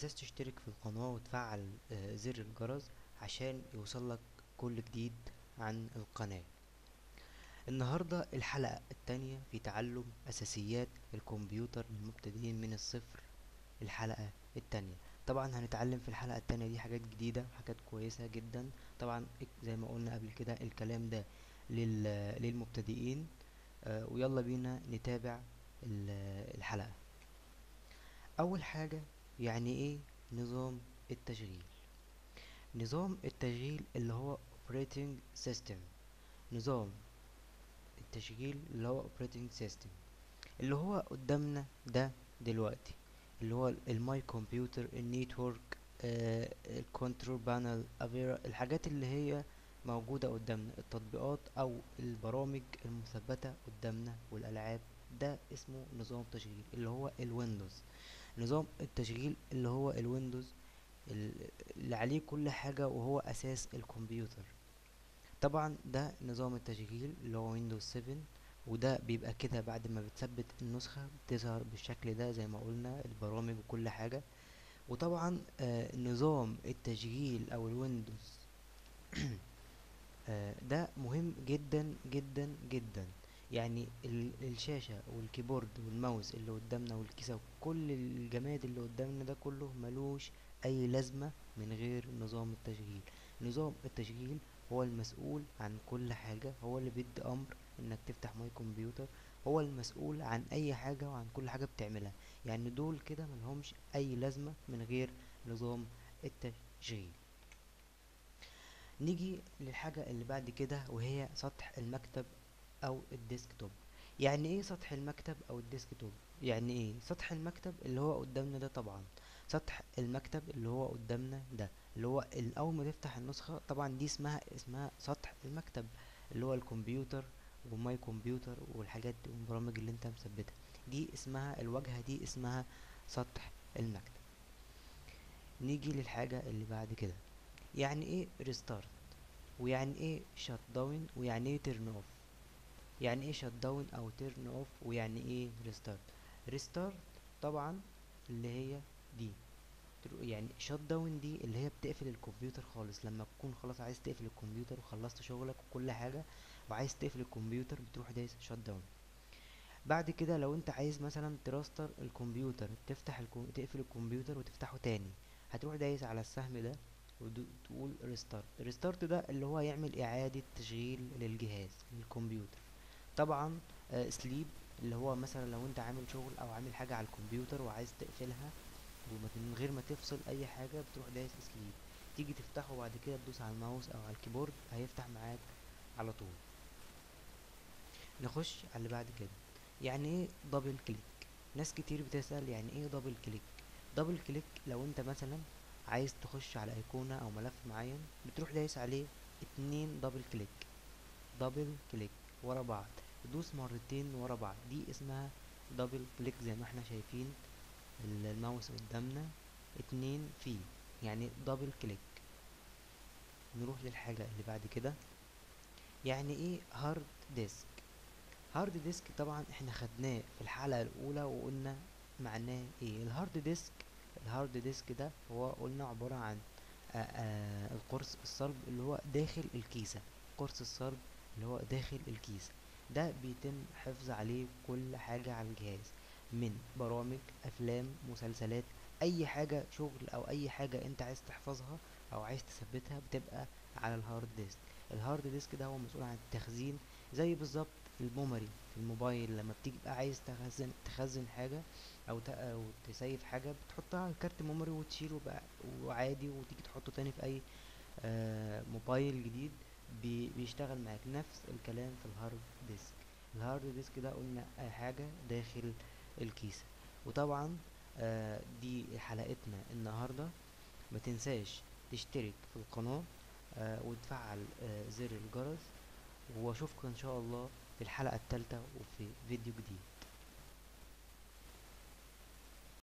متنساش تشترك في القناة وتفعل آه، زر الجرس عشان يوصلك كل جديد عن القناة النهاردة الحلقة التانية في تعلم أساسيات الكمبيوتر للمبتدئين من الصفر الحلقة التانية طبعا هنتعلم في الحلقة التانية دي حاجات جديدة حاجات كويسة جدا طبعا زي ما قلنا قبل كده الكلام ده لل- للمبتدئين آه، ويلا بينا نتابع ال- الحلقة أول حاجة يعني إيه نظام التشغيل نظام التشغيل اللي هو operating system نظام التشغيل اللي هو operating system اللي هو قدامنا ده دلوقتي اللي هو الماي كمبيوتر النيتورك الكنترول بانل افيرا الحاجات اللي هي موجودة قدامنا التطبيقات او البرامج المثبتة قدامنا والالعاب ده اسمه نظام تشغيل اللي هو الويندوز نظام التشغيل اللي هو الويندوز ال- اللي عليه كل حاجة وهو اساس الكمبيوتر طبعا ده نظام التشغيل اللي هو ويندوز 7 وده بيبقى كده بعد ما بتثبت النسخة بتظهر بالشكل ده زي ما قلنا البرامج وكل حاجة وطبعا آه نظام التشغيل او الويندوز آه ده مهم جدا جدا جدا يعني ال- الشاشة والكيبورد والماوس اللي قدامنا والكيسة وكل الجماد اللي قدامنا ده كله ملوش اي لازمة من غير نظام التشغيل نظام التشغيل هو المسؤول عن كل حاجة هو اللي بيدي امر انك تفتح ماي كمبيوتر هو المسؤول عن اي حاجة وعن كل حاجة بتعملها يعني دول كده ملهمش اي لازمة من غير نظام التشغيل نيجي للحاجة اللي بعد كده وهي سطح المكتب او الديسكتوب يعني ايه سطح المكتب او الديسكتوب يعني ايه سطح المكتب اللي هو قدامنا ده طبعا سطح المكتب اللي هو قدامنا ده اللي هو ال- اول ما تفتح النسخة طبعا دي اسمها اسمها سطح المكتب اللي هو الكمبيوتر وماي كمبيوتر والحاجات دي والبرامج اللي انت مثبتها دي اسمها الواجهة دي اسمها سطح المكتب نيجي للحاجة اللي بعد كده يعني ايه ريستارت ويعني ايه شات داون ويعني ايه تيرن اوف يعني ايه شات داون او تيرن اوف ويعني ايه ريستارت ريستارت طبعا اللي هي دي ترو- يعني شات داون دي اللي هي بتقفل الكمبيوتر خالص لما تكون خلاص عايز تقفل الكمبيوتر وخلصت شغلك وكل حاجة وعايز تقفل الكمبيوتر بتروح دايس شات داون بعد كده لو انت عايز مثلا تراستر الكمبيوتر تفتح الكم... تقفل الكمبيوتر وتفتحه تاني هتروح دايس على السهم ده وتقول ريستارت ريستارت ده اللي هو يعمل اعادة تشغيل للجهاز للكمبيوتر طبعا سليب اللي هو مثلا لو انت عامل شغل او عامل حاجة على الكمبيوتر وعايز تقفلها ومن غير ما تفصل اي حاجة بتروح دايس سليب تيجي تفتحه بعد كده تدوس على الماوس او على الكيبورد هيفتح معاك على طول نخش على اللي بعد كده يعني ايه دبل كليك ناس كتير بتسأل يعني ايه دبل كليك دبل كليك لو انت مثلا عايز تخش على ايقونة او ملف معين بتروح دايس عليه اتنين دبل كليك دبل كليك ورا بعض دوس مرتين ورا بعض دي اسمها دبل كليك زي ما احنا شايفين ال- الماوس قدامنا اتنين فيه يعني دبل كليك نروح للحاجة اللي بعد كده يعني ايه هارد ديسك هارد ديسك طبعا احنا خدناه في الحلقة الأولى وقلنا معناه ايه الهارد ديسك الهارد ديسك ده هو قلنا عبارة عن آه، آه، القرص الصلب اللي هو داخل الكيسة قرص الصلب اللي هو داخل الكيسة ده بيتم حفظ عليه كل حاجة على الجهاز من برامج أفلام مسلسلات أي حاجة شغل أو أي حاجة أنت عايز تحفظها أو عايز تثبتها بتبقى على الهارد ديسك الهارد ديسك ده هو مسؤول عن التخزين زي بالظبط الميموري في الموبايل لما بتيجي بقى عايز تخزن تخزن حاجة او ت- او تسيف حاجة بتحطها على كارت ميموري وتشيله بقى وعادي وتيجي تحطه تاني في اي آه موبايل جديد بي بيشتغل معاك نفس الكلام في الهارد ديسك الهارد ديسك ده قلنا اي حاجة داخل الكيسة وطبعا آه دي حلقتنا النهاردة ما تنساش تشترك في القناة آه وتفعل آه زر الجرس واشوفكم ان شاء الله في الحلقة التالتة وفي فيديو جديد